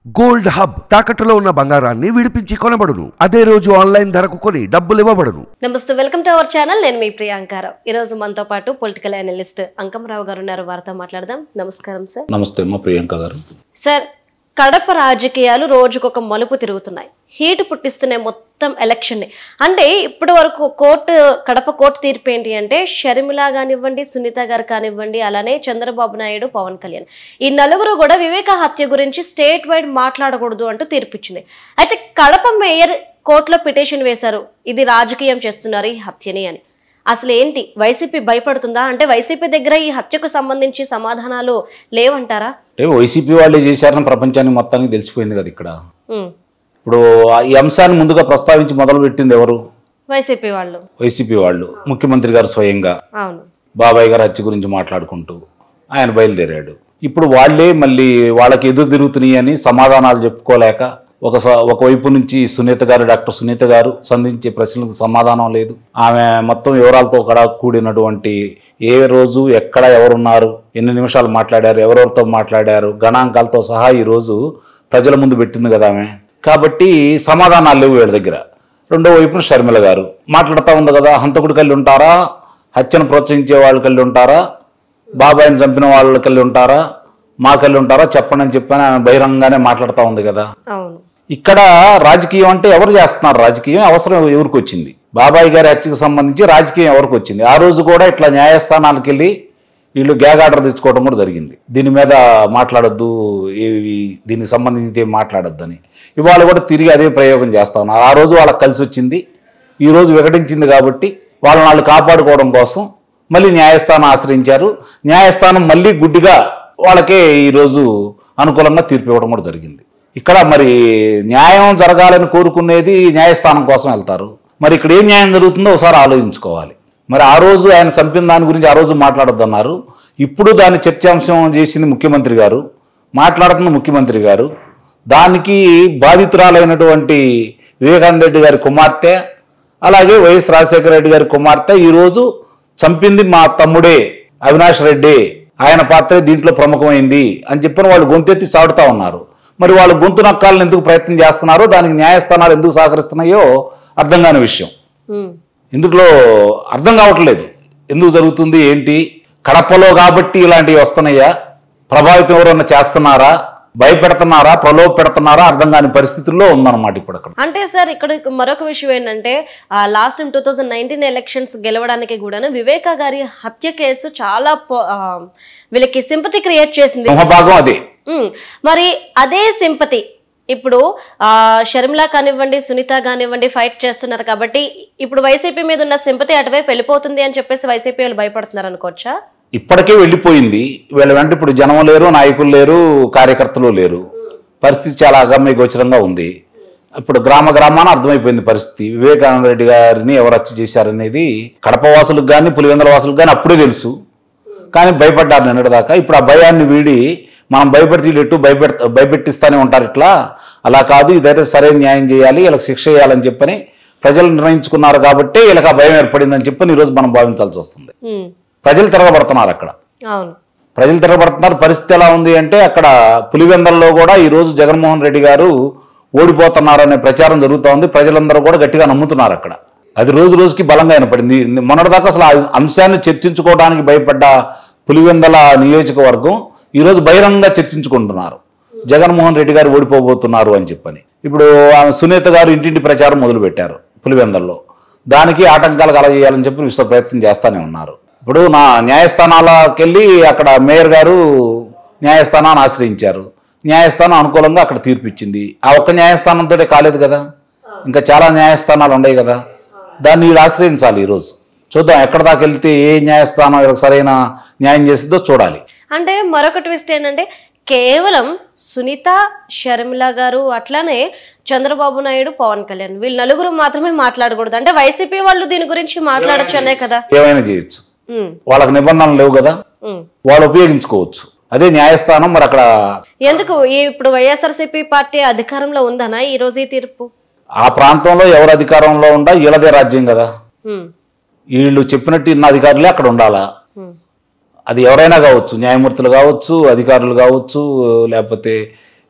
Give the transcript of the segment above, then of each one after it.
Gold hub తాకట్టులో ఉన్న బంగారాన్ని విడిపించి కొనబడును అదే రోజు ఆన్లైన్ ధరకు కొని డబ్బులు ఇవ్వబడును నమస్తే వెల్కమ్ టు అవర్ ఛానల్ నేను మీ ప్రియాంకారావు ఈ రోజు మనతో పాటు పొలిటికల్ అనలిస్ట్ అంకమరావు గారు ఉన్నారు వారితో మాట్లాడదాం నమస్కారం సార్ నమస్తే అమ్మ ప్రియాంక గారు సార్ కడప రాజకీయాలు రోజుకొక మలుపు తిరుగుతున్నాయి హీట్ పుట్టిస్తున్నాయి మొత్తం ఎలక్షన్ని అంటే ఇప్పటి వరకు కోర్టు కడప కోర్టు తీర్పు ఏంటి అంటే షర్మిల కానివ్వండి సునీత గారు కానివ్వండి అలానే చంద్రబాబు నాయుడు పవన్ కళ్యాణ్ ఈ నలుగురు కూడా వివేక హత్య గురించి స్టేట్ వైడ్ మాట్లాడకూడదు అంటూ తీర్పిచ్చింది అయితే కడప మేయర్ కోర్టులో పిటిషన్ వేశారు ఇది రాజకీయం చేస్తున్నారు ఈ హత్యని అని అసలు ఏంటి వైసీపీ భయపడుతుందా అంటే వైసీపీ దగ్గర ఈ హత్యకు సంబంధించి సమాధానాలు లేవంటారా అంటే వైసీపీ వాళ్ళే చేశారని ప్రపంచానికి మొత్తానికి తెలిసిపోయింది కదా ఇక్కడ ఉమ్, ఇప్పుడు ఆ ఈ అంశాన్ని ముందుగా ప్రస్తావించి మొదలు పెట్టింది ఎవరు వైసీపీ వాళ్ళు వైసీపీ వాళ్ళు ముఖ్యమంత్రి గారు స్వయంగా అవును బాబాయ్ గారు హత్య గురించి మాట్లాడుకుంటూ ఆయన బయలుదేరాడు ఇప్పుడు వాళ్ళే మళ్ళీ వాళ్ళకి ఎదురు తిరుగుతున్నాయి అని సమాధానాలు చెప్పుకోలేక ఒక స- ఒకవైపు నుంచి సునీత గారు డాక్టర్ సునీత గారు సంధించే ప్రశ్నలకు సమాధానం లేదు ఆమె మొత్తం వివరాలతో కూడా కూడినటువంటి ఏ రోజు ఎక్కడ ఎవరున్నారు ఎన్ని నిమిషాలు మాట్లాడారు ఎవరెవరితో మాట్లాడారు గణాంకాలతో సహా ఈరోజు ప్రజల ముందు పెట్టింది కదా ఆమె కాబట్టి సమాధానాలు లేవు వీళ్ళ దగ్గర రెండో వైపున షర్మిల గారు మాట్లాడుతూ ఉంది కదా హంతకుడి కళ్ళు ఉంటారా హత్యను ప్రోత్సహించే వాళ్ళ కళ్ళు ఉంటారా బాబాయిని చంపిన వాళ్ళ కళ్ళు ఉంటారా మా కళ్ళు ఉంటారా చెప్పండి అని చెప్పని ఆమె బహిరంగంగానే మాట్లాడుతూ ఉంది కదా అవును ఇక్కడ రాజకీయం అంటే ఎవరు చేస్తున్నారు రాజకీయం అవసరం ఎవరికి వచ్చింది బాబాయ్ గారి హత్యకు సంబంధించి రాజకీయం ఎవరికి వచ్చింది ఆ రోజు కూడా ఇట్లా న్యాయస్థానాలకు వెళ్ళి వీళ్ళు గ్యాగ్ ఆర్డర్ తెచ్చుకోవడం కూడా జరిగింది దీని మీద మాట్లాడొద్దు ఏవి దీనికి సంబంధించి ఏం మాట్లాడొద్దు అని ఇవాళ కూడా తిరిగి అదే ప్రయోగం చేస్తా ఉన్నారు ఆ రోజు వాళ్ళకి కలిసి వచ్చింది ఈ రోజు వికటించింది కాబట్టి వాళ్ళని వాళ్ళు కాపాడుకోవడం కోసం మళ్ళీ న్యాయస్థానం ఆశ్రయించారు న్యాయస్థానం మళ్ళీ గుడ్డిగా వాళ్ళకే ఈరోజు అనుకూలంగా తీర్పు ఇవ్వడం కూడా జరిగింది ఇక్కడ మరి న్యాయం జరగాలని కోరుకునేది న్యాయస్థానం కోసం వెళ్తారు మరి ఇక్కడ ఏం న్యాయం జరుగుతుందో ఒకసారి ఆలోచించుకోవాలి మరి ఆ రోజు ఆయన చంపిన దాని గురించి ఆ రోజు మాట్లాడొద్దన్నారు ఇప్పుడు దాన్ని చర్చాంశం చేసింది ముఖ్యమంత్రి గారు మాట్లాడుతున్న ముఖ్యమంత్రి గారు దానికి బాధితురాలైనటువంటి వివేకానంద రెడ్డి గారి కుమార్తె అలాగే వైఎస్ రాజశేఖర రెడ్డి గారి కుమార్తె ఈరోజు చంపింది మా తమ్ముడే అవినాష్ రెడ్డి ఆయన పాత్రే దీంట్లో ప్రముఖమైంది అని చెప్పిన వాళ్ళు గొంతెత్తి చాడుతా ఉన్నారు మరి వాళ్ళు గొంతు నక్కాలను ఎందుకు ప్రయత్నం చేస్తున్నారో దానికి న్యాయస్థానాలు ఎందుకు సహకరిస్తున్నాయో అర్థం కాని విషయం ఉమ్, ఇందులో అర్థం కావట్లేదు ఎందుకు జరుగుతుంది ఏంటి కడపలో కాబట్టి ఇలాంటివి వస్తున్నాయా ప్రభావితం ఎవరన్నా చేస్తున్నారా భయపెడుతున్నారా ప్రలోభ పెడుతున్నారా అర్థం కాని పరిస్థితుల్లో ఉందన్నమాట ఇప్పుడు అక్కడ అంటే సార్ ఇక్కడ మరొక విషయం ఏంటంటే last time two thousand nineteen elections గెలవడానికి కూడాను వివేకా గారి హత్య కేసు చాలా పో- ఆ, వీళ్ళకి సింపతి క్రియేట్ చేసింది సింహభాగం అదే ఉమ్, మరి అదే సింపతి ఇప్పుడు ఆ షర్మిల కానివ్వండి సునీత కానివ్వండి ఫైట్ చేస్తున్నారు కాబట్టి ఇప్పుడు వైసీపీ మీద ఉన్న సింపతి అటువైపు వెళ్ళిపోతుంది అని చెప్పేసి వైసీపీ వాళ్ళు భయపడుతున్నారు అనుకోవచ్చా ఇప్పటికే వెళ్ళిపోయింది వీళ్ళ వెంట ఇప్పుడు జనం లేరు నాయకులు లేరు కార్యకర్తలు లేరు పరిస్థితి చాలా అగమ్య గోచరంగా ఉంది ఇప్పుడు గ్రామ గ్రామాన అర్థమైపోయింది పరిస్థితి వివేకానంద రెడ్డి గారిని ఎవరు హత్య చేశారనేది కడప వాసులకు కానీ పులివెందుల వాసులకు కానీ అప్పుడే తెలుసు కానీ భయపడ్డారు నిన్నటిదాకా ఇప్పుడు ఆ భయాన్ని వీడి మనం భయపెడితే వీళ్ళు ఎటు భయపెట్ భయపెట్టిస్తానే ఉంటారు ఇట్లా అలా కాదు ఇదైతే సరైన న్యాయం చేయాలి వీళ్ళకి శిక్ష చేయాలని చెప్పని ప్రజలు నిర్ణయించుకున్నారు కాబట్టి వీళ్ళకి ఆ భయం ఏర్పడిందని చెప్పని ఈరోజు మనం భావించాల్సి వస్తుంది ఉమ్, ప్రజలు తిరగబడుతున్నారు అక్కడ అవును ప్రజలు తిరగబడుతున్నారు పరిస్థితి ఎలా ఉంది అంటే అక్కడ పులివెందల్లో కూడా ఈ రోజు జగన్మోహన్ రెడ్డి గారు ఓడిపోతున్నారనే ప్రచారం జరుగుతూ ఉంది ప్రజలందరూ కూడా గట్టిగా నమ్ముతున్నారు అక్కడ అది రోజు రోజుకి బలంగా వినపడింది మొన్నటిదాకా అసలు ఆ అంశాన్ని చర్చించుకోవడానికి భయపడ్డ పులివెందల నియోజకవర్గం ఈరోజు బహిరంగంగా చర్చించుకుంటున్నారు జగన్మోహన్ రెడ్డి గారు ఓడిపోబోతున్నారు అని చెప్పని ఇప్పుడు ఆమె సునీత గారు ఇంటింటి ప్రచారం మొదలుపెట్టారు పులివెందల్లో దానికి ఆటంకాలు కలగజేయాలని చెప్పి విశ్వ ప్రయత్నం చేస్తానే ఉన్నారు ఇప్పుడు నా న్యాయస్థానాలకు వెళ్ళి అక్కడ మేయర్ గారు న్యాయస్థానాన్ని ఆశ్రయించారు న్యాయస్థానం అనుకూలంగా అక్కడ తీర్పు ఇచ్చింది ఆ ఒక్క న్యాయస్థానంతో కాలేదు కదా ఇంకా చాలా న్యాయస్థానాలు ఉన్నాయి కదా దాన్ని వీళ్ళు ఆశ్రయించాలి ఈరోజు చూద్దాం ఎక్కడ దాకా వెళ్తే ఏ న్యాయస్థానం వీళ్ళకి సరైన న్యాయం చేసిందో చూడాలి అంటే మరొక ట్విస్ట్ ఏంటంటే కేవలం సునీత షర్మిల గారు అట్లానే చంద్రబాబు నాయుడు పవన్ కళ్యాణ్ వీళ్ళు నలుగురు మాత్రమే మాట్లాడకూడదు అంటే వైసీపీ వాళ్ళు దీని గురించి మాట్లాడచ్చు అనే కదా ఏమైనా చేయొచ్చు ఉమ్, వాళ్ళకి నిబంధనలు లేవు కదా ఉమ్. వాళ్ళు ఉపయోగించుకోవచ్చు అదే న్యాయస్థానం మరి అక్కడ ఎందుకు ఈ ఇప్పుడు వైఎస్ఆర్సీపీ పార్టీ అధికారంలో ఉందనా ఈ రోజు ఈ తీర్పు ఆ ప్రాంతంలో ఎవరు అధికారంలో ఉండా వీళ్ళదే రాజ్యం కదా ఉమ్, వీళ్ళు చెప్పినట్టు ఇన్న అధికారులే అక్కడ ఉండాలా ఉమ్, అది ఎవరైనా కావచ్చు న్యాయమూర్తులు కావచ్చు అధికారులు కావచ్చు లేకపోతే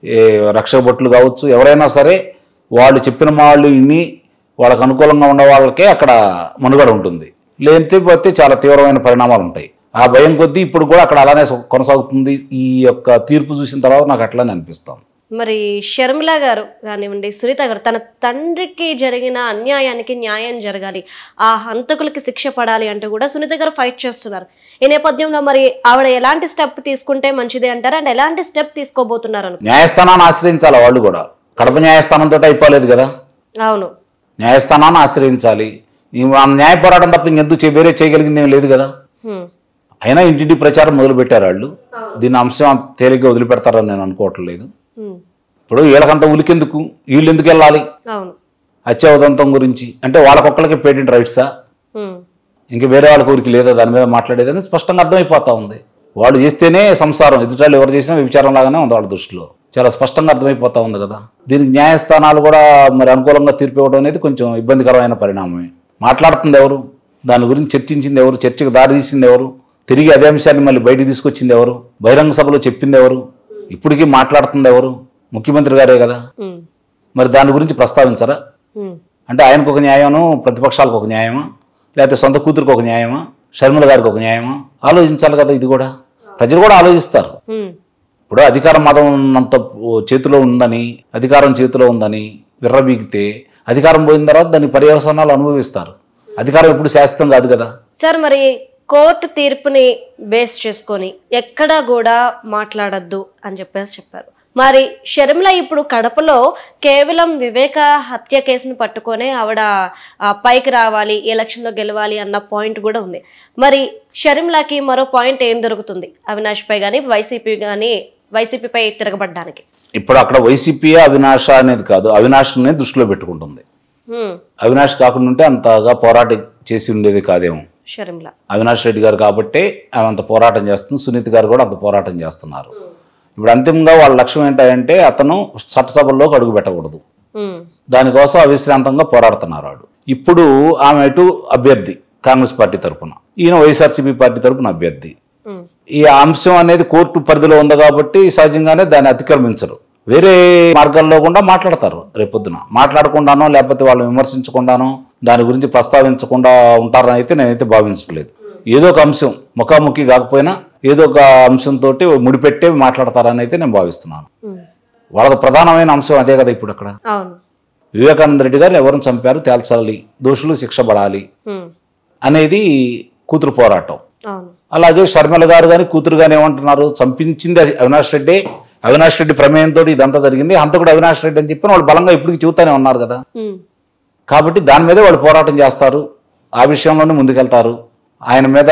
ఏ రక్షక భటులు కావచ్చు ఎవరైనా సరే వాళ్ళు చెప్పిన వాళ్ళు ఇన్ని వాళ్ళకు అనుకూలంగా ఉన్న వాళ్ళకే అక్కడ మనుగడ ఉంటుంది లేకపోతే చాలా తీవ్రమైన పరిణామాలు ఉంటాయి ఆ భయం కొద్దీ ఇప్పుడు కూడా అక్కడ అలానే కొనసాగుతుంది ఈ యొక్క తీర్పు చూసిన తర్వాత నాకు అట్లానే అనిపిస్తాం మరి షర్మిల గారు కానివ్వండి సునీత గారు తన తండ్రికి జరిగిన అన్యాయానికి న్యాయం జరగాలి ఆ హంతకులకి శిక్ష పడాలి అంటూ కూడా సునీత గారు ఫైట్ చేస్తున్నారు ఈ నేపథ్యంలో మరి ఆవిడ ఎలాంటి స్టెప్ తీసుకుంటే మంచిది అంటారు అండ్ ఎలాంటి స్టెప్ తీసుకోబోతున్నారు అను న్యాయస్థానాన్ని ఆశ్రయించాలి వాళ్ళు కూడా కడప న్యాయస్థానంతో అయిపోలేదు కదా అవును న్యాయస్థానాన్ని ఆశ్రయించాలి ఈ ఆ న్యాయ పోరాటం తప్ప ఇంకెందుకు చే- వేరే చేయగలిగింది ఏం లేదు కదా హ్మ్. అయినా ఇంటింటి ప్రచారం మొదలు పెట్టారు వాళ్ళు దీని అంశం అంత తేలిగ్గా వదిలిపెడతారని నేను అనుకోవట్లేదు హ్మ్. ఇప్పుడు వీళ్ళకంత ఉలికెందుకు వీళ్ళు ఎందుకు వెళ్ళాలి అవును హత్యావదంతం గురించి అంటే వాళ్ళకొక్కళ్ళకి పేటెంట్ రైట్సా హ్మ్. ఇంక వేరే వాళ్ళ ఊరికి లేదా దాని మీద మాట్లాడేదని స్పష్టంగా అర్థమైపోతా ఉంది వాళ్ళు చేస్తేనే సంసారం ఎదుటాళ్ళు ఎవరు చేసినా విచారం లాగానే ఉంది వాళ్ళ దృష్టిలో చాలా స్పష్టంగా అర్థమైపోతా ఉంది కదా దీనికి న్యాయస్థానాలు కూడా మరి అనుకూలంగా తీర్పు ఇవ్వడం అనేది కొంచెం ఇబ్బందికరమైన పరిణామమే మాట్లాడుతుంది ఎవరు దాని గురించి చర్చించింది ఎవరు చర్చకు దారి తీసింది ఎవరు తిరిగి అదే అంశాన్ని మళ్ళీ బయటికి తీసుకొచ్చింది ఎవరు బహిరంగ సభలో చెప్పింది ఎవరు ఇప్పటికీ మాట్లాడుతుంది ఎవరు ముఖ్యమంత్రి గారే కదా హ్మ్. మరి దాని గురించి ప్రస్తావించరా హ్మ్. అంటే ఆయనకు ఒక న్యాయము ప్రతిపక్షాలకు ఒక న్యాయమా లేకపోతే సొంత కూతురికి ఒక న్యాయమా షర్మిల గారికి ఒక న్యాయమా ఆలోచించాలి కదా ఇది కూడా ప్రజలు కూడా ఆలోచిస్తారు హ్మ్. ఇప్పుడు అధికారం మతం ఉన్నంత చేతిలో ఉందని అధికారం చేతిలో ఉందని విర్రబీగితే అధికారం పోయిన తర్వాత దాని పర్యవసానాలు అనుభవిస్తారు అధికారం ఎప్పుడు శాశ్వతం కాదు కదా సార్ మరి కోర్టు తీర్పుని బేస్ చేసుకొని ఎక్కడా కూడా మాట్లాడద్దు అని చెప్పేసి చెప్పారు మరి షర్మిల ఇప్పుడు కడపలో కేవలం వివేక హత్య కేసును పట్టుకొనే ఆవిడ ఆ, పైకి రావాలి ఎలక్షన్లో గెలవాలి అన్న పాయింట్ కూడా ఉంది మరి షర్మిలకి మరో పాయింట్ ఏం దొరుకుతుంది అవినాష్ పై కానీ వైసీపీ కానీ వైసీపీపై తిరగబడ్డానికి ఇప్పుడు అక్కడ వైసీపీ అవినాష అనేది కాదు అవినాష్నే దృష్టిలో పెట్టుకుంటుంది హ్మ్, అవినాష్ కాకుండా ఉంటే అంతగా పోరాటం చేసి ఉండేది కాదేమో షర్మిల అవినాష్ రెడ్డి గారు కాబట్టి ఆమె అంత పోరాటం చేస్తుంది సునీత్ గారు కూడా అంత పోరాటం చేస్తున్నారు ఇప్పుడు అంతిమంగా వాళ్ళ లక్ష్యం ఏంటంటే అతను చట్టసభల్లోకి అడుగు పెట్టకూడదు హ్మ్, దానికోసం అవిశ్రాంతంగా పోరాడుతున్నారు వాడు ఇప్పుడు ఆమె ఇటు అభ్యర్థి కాంగ్రెస్ పార్టీ తరపున ఈయన వైఎస్ఆర్సీపీ పార్టీ తరపున అభ్యర్థి హ్మ్, ఈ అంశం అనేది కోర్టు పరిధిలో ఉంది కాబట్టి సహజంగానే దాన్ని అతిక్రమించరు వేరే మార్గాల్లో కూడా మాట్లాడతారు రేపొద్దున మాట్లాడకుండానో లేకపోతే వాళ్ళు విమర్శించకుండానో దాని గురించి ప్రస్తావించకుండా ఉంటారని అయితే నేనైతే భావించట్లేదు ఏదో ఒక అంశం ముఖాముఖి కాకపోయినా ఏదో ఒక అంశంతో ముడిపెట్టే మాట్లాడతారని అయితే నేను భావిస్తున్నాను హ్మ్. వాళ్ళకి ప్రధానమైన అంశం అదే కదా ఇప్పుడు అక్కడ అవును వివేకానంద రెడ్డి గారు ఎవరిని చంపారు తేల్చాలి దోషులు శిక్ష పడాలి హ్మ్, అనేది కూతురు పోరాటం అవును అలాగే షర్మిల గారు కానీ కూతురు కానీ ఏమంటున్నారు చంపించింది అవినాష్ రెడ్డి అవినాష్ రెడ్డి ప్రమేయంతో ఇదంతా జరిగింది హంతకుడు అవినాష్ రెడ్డి అని చెప్పి వాళ్ళు బలంగా ఇప్పటికి చెబుతానే ఉన్నారు కదా హ్మ్, కాబట్టి దాని మీదే వాళ్ళు పోరాటం చేస్తారు ఆ విషయంలోనే ముందుకెళ్తారు ఆయన మీద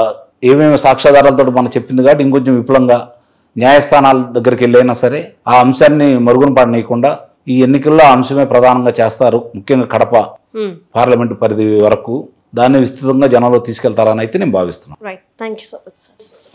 ఏమేమి సాక్ష్యాధారాలతో మనం చెప్పింది కాబట్టి ఇంకొంచెం విపులంగా న్యాయస్థానాల దగ్గరికి వెళ్ళైనా సరే ఆ అంశాన్ని మరుగున పడనీయకుండా ఈ ఎన్నికల్లో ఆ అంశమే ప్రధానంగా చేస్తారు ముఖ్యంగా కడప హ్మ్. పార్లమెంటు పరిధి వరకు దాన్ని విస్తృతంగా జనంలో తీసుకెళ్తారని అయితే నేను భావిస్తున్నాను right thank you so much sir